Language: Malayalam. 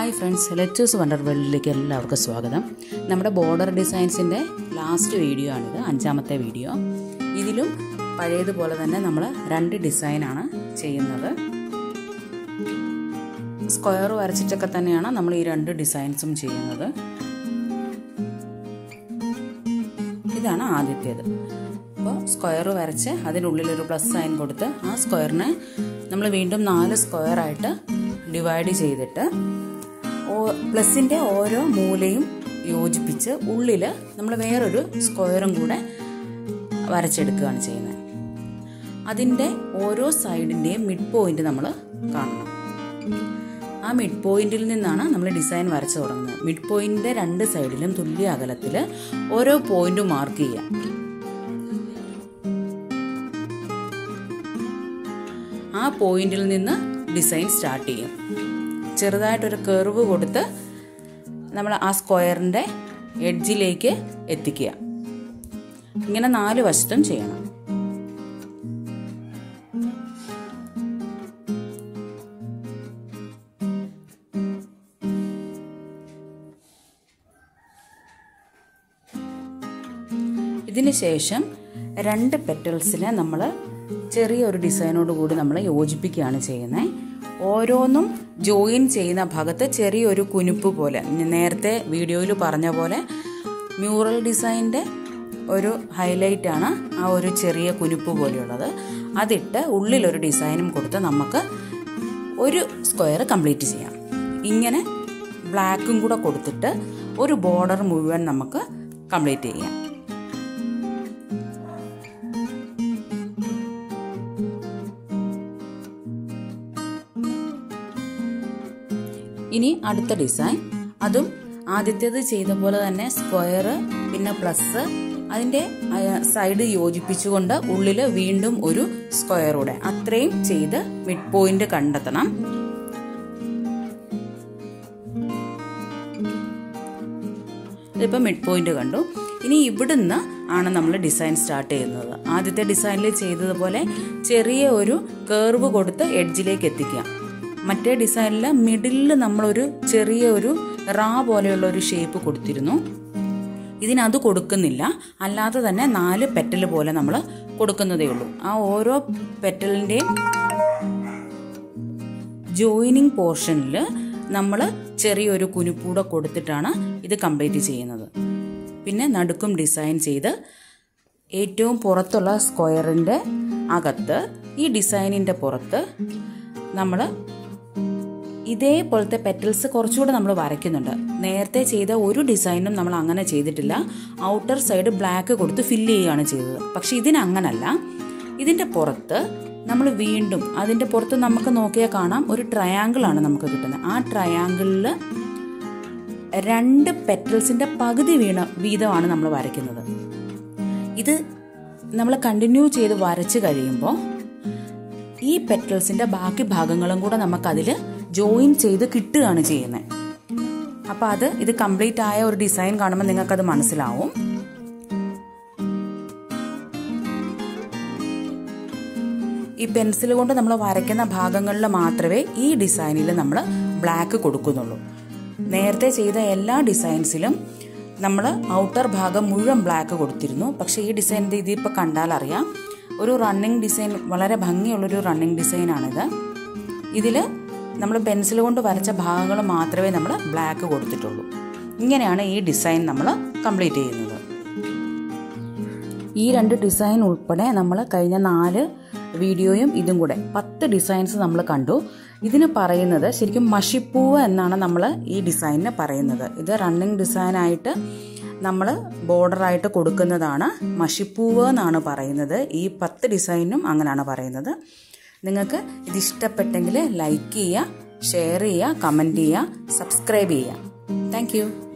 ഹായ് ഫ്രണ്ട്സ് ലെറ്റേഴ്സ് വണ്ടർ വേൾഡിലേക്ക് എല്ലാവർക്കും സ്വാഗതം നമ്മുടെ ബോർഡർ ഡിസൈൻസിൻ്റെ ലാസ്റ്റ് വീഡിയോ ആണിത് അഞ്ചാമത്തെ വീഡിയോ ഇതിലും പഴയതുപോലെ തന്നെ നമ്മൾ രണ്ട് ഡിസൈനാണ് ചെയ്യുന്നത് സ്ക്വയർ വരച്ചിട്ടൊക്കെ തന്നെയാണ് നമ്മൾ ഈ രണ്ട് ഡിസൈൻസും ചെയ്യുന്നത് ഇതാണ് ആദ്യത്തേത് അപ്പോൾ സ്ക്വയർ വരച്ച് അതിനുള്ളിലൊരു പ്ലസ് സൈൻ കൊടുത്ത് ആ സ്ക്വയറിനെ നമ്മൾ വീണ്ടും നാല് സ്ക്വയറായിട്ട് ഡിവൈഡ് ചെയ്തിട്ട് പ്ലസിൻ്റെ ഓരോ മൂലയും യോജിപ്പിച്ച് ഉള്ളിൽ നമ്മൾ വേറൊരു സ്ക്വയറും കൂടെ വരച്ചെടുക്കുകയാണ് ചെയ്യുന്നത് അതിൻ്റെ ഓരോ സൈഡിൻ്റെയും മിഡ് പോയിന്റ് നമ്മൾ കാണണം ആ മിഡ് പോയിന്റിൽ നിന്നാണ് നമ്മൾ ഡിസൈൻ വരച്ചു തുടങ്ങുന്നത് മിഡ് പോയിന്റിന്റെ രണ്ട് സൈഡിലും തുല്യ അകലത്തിൽ ഓരോ പോയിന്റും മാർക്ക് ചെയ്യാം ആ പോയിന്റിൽ നിന്ന് ഡിസൈൻ സ്റ്റാർട്ട് ചെയ്യും ചെറുതായിട്ടൊരു കർവ് കൊടുത്ത് നമ്മൾ ആ സ്ക്വയറിൻ്റെ എഡ്ജിലേക്ക് എത്തിക്കുക ഇങ്ങനെ നാല് വശത്തും ചെയ്യണം ഇതിന് ശേഷം രണ്ട് പെറ്റൽസിനെ നമ്മൾ ചെറിയൊരു ഡിസൈനോട് കൂടി നമ്മൾ യോജിപ്പിക്കുകയാണ് ചെയ്യുന്നത് ഓരോന്നും ജോയിൻ ചെയ്യുന്ന ഭാഗത്ത് ചെറിയൊരു കുനുപ്പ് പോലെ നേരത്തെ വീഡിയോയിൽ പറഞ്ഞ പോലെ മ്യൂറൽ ഡിസൈൻ്റെ ഒരു ഹൈലൈറ്റ് ആണ് ആ ഒരു ചെറിയ കുനുപ്പ് പോലെയുള്ളത് അതിട്ട് ഉള്ളിലൊരു ഡിസൈനും കൊടുത്ത് നമുക്ക് ഒരു സ്ക്വയർ കംപ്ലീറ്റ് ചെയ്യാം ഇങ്ങനെ ബ്ലാക്കും കൂടെ കൊടുത്തിട്ട് ഒരു ബോർഡർ മുഴുവൻ നമുക്ക് കംപ്ലീറ്റ് ചെയ്യാം ഇനി അടുത്ത ഡിസൈൻ അതും ആദ്യത്തേത് ചെയ്ത പോലെ തന്നെ സ്ക്വയർ പിന്നെ പ്ലസ് അതിൻ്റെ സൈഡ് യോജിപ്പിച്ചുകൊണ്ട് ഉള്ളിൽ വീണ്ടും ഒരു സ്ക്വയറൂടെ അത്രയും ചെയ്ത് മിഡ് പോയിന്റ് കണ്ടെത്തണം ഇതിപ്പോൾ മിഡ് പോയിന്റ് കണ്ടു ഇനി ഇവിടുന്ന് ആണ് നമ്മൾ ഡിസൈൻ സ്റ്റാർട്ട് ചെയ്യുന്നത് ആദ്യത്തെ ഡിസൈനിൽ ചെയ്തതുപോലെ ചെറിയ ഒരു കേർവ് കൊടുത്ത് എഡ്ജിലേക്ക് എത്തിക്കുക മറ്റേ ഡിസൈനിൽ മിഡിലിൽ നമ്മളൊരു ചെറിയ ഒരു റാ പോലെയുള്ള ഒരു ഷേപ്പ് കൊടുത്തിരുന്നു ഇതിനത് കൊടുക്കുന്നില്ല അല്ലാതെ തന്നെ നാല് പെറ്റൽ പോലെ നമ്മൾ കൊടുക്കുന്നതേ ഉള്ളൂ ആ ഓരോ പെറ്റലിൻ്റെയും ജോയിനിങ് പോർഷനിൽ നമ്മൾ ചെറിയൊരു കുനുപ്പൂടെ കൊടുത്തിട്ടാണ് ഇത് കംപ്ലീറ്റ് ചെയ്യുന്നത് പിന്നെ നടുക്കും ഡിസൈൻ ചെയ്ത് ഏറ്റവും പുറത്തുള്ള സ്ക്വയറിൻ്റെ അകത്ത് ഈ ഡിസൈനിൻ്റെ പുറത്ത് നമ്മൾ ഇതേപോലത്തെ പെറ്റൽസ് കുറച്ചുകൂടെ നമ്മൾ വരയ്ക്കുന്നുണ്ട് നേരത്തെ ചെയ്ത ഒരു ഡിസൈനും നമ്മൾ അങ്ങനെ ചെയ്തിട്ടില്ല ഔട്ടർ സൈഡ് ബ്ലാക്ക് കൊടുത്ത് ഫില്ല് ചെയ്യുകയാണ് ചെയ്തത് പക്ഷെ ഇതിനങ്ങനല്ല ഇതിൻ്റെ പുറത്ത് നമ്മൾ വീണ്ടും അതിൻ്റെ പുറത്ത് നമുക്ക് നോക്കിയാൽ കാണാം ഒരു ട്രയാങ്കിൾ ആണ് നമുക്ക് കിട്ടുന്നത് ആ ട്രയാങ്കിളിൽ രണ്ട് പെറ്റൽസിൻ്റെ പകുതി വീണ വീതമാണ് നമ്മൾ വരയ്ക്കുന്നത് ഇത് നമ്മൾ കണ്ടിന്യൂ ചെയ്ത് വരച്ച് കഴിയുമ്പോൾ ഈ പെറ്റൽസിൻ്റെ ബാക്കി ഭാഗങ്ങളും കൂടെ നമുക്കതിൽ ജോയിൻ ചെയ്ത് കിട്ടുകയാണ് ചെയ്യുന്നത് അപ്പോൾ അത് ഇത് കംപ്ലീറ്റ് ആയ ഒരു ഡിസൈൻ കാണുമ്പോൾ നിങ്ങൾക്കത് മനസ്സിലാവും ഈ പെൻസിൽ കൊണ്ട് നമ്മൾ വരയ്ക്കുന്ന ഭാഗങ്ങളിൽ മാത്രമേ ഈ ഡിസൈനിൽ നമ്മൾ ബ്ലാക്ക് കൊടുക്കുന്നുള്ളൂ നേരത്തെ ചെയ്ത എല്ലാ ഡിസൈൻസിലും നമ്മൾ ഔട്ടർ ഭാഗം മുഴുവൻ ബ്ലാക്ക് കൊടുത്തിരുന്നു പക്ഷേ ഈ ഡിസൈനിൻ്റെ ഇതിപ്പോൾ കണ്ടാൽ അറിയാം ഒരു റണ്ണിങ് ഡിസൈൻ വളരെ ഭംഗിയുള്ളൊരു റണ്ണിങ് ഡിസൈനാണിത് ഇതിൽ നമ്മൾ പെൻസിൽ കൊണ്ട് വരച്ച ഭാഗങ്ങൾ മാത്രമേ നമ്മൾ ബ്ലാക്ക് കൊടുത്തിട്ടുള്ളൂ ഇങ്ങനെയാണ് ഈ ഡിസൈൻ നമ്മൾ കംപ്ലീറ്റ് ചെയ്യുന്നത് ഈ രണ്ട് ഡിസൈൻ ഉൾപ്പെടെ നമ്മൾ കഴിഞ്ഞ നാല് വീഡിയോയും ഇതും കൂടെ പത്ത് ഡിസൈൻസ് നമ്മൾ കണ്ടു ഇതിന് പറയുന്നത് ശരിക്കും മഷിപ്പൂവ് എന്നാണ് നമ്മൾ ഈ ഡിസൈനിന് പറയുന്നത് ഇത് റണ്ണിങ് ഡിസൈനായിട്ട് നമ്മൾ ബോർഡറായിട്ട് കൊടുക്കുന്നതാണ് മഷിപ്പൂവ് എന്നാണ് പറയുന്നത് ഈ പത്ത് ഡിസൈനും അങ്ങനെയാണ് പറയുന്നത് നിങ്ങൾക്ക് ഇത് ഇഷ്ടപ്പെട്ടെങ്കിൽ ലൈക്ക് ചെയ്യുക ഷെയർ ചെയ്യുക കമൻറ്റ് ചെയ്യുക സബ്സ്ക്രൈബ് ചെയ്യുക താങ്ക്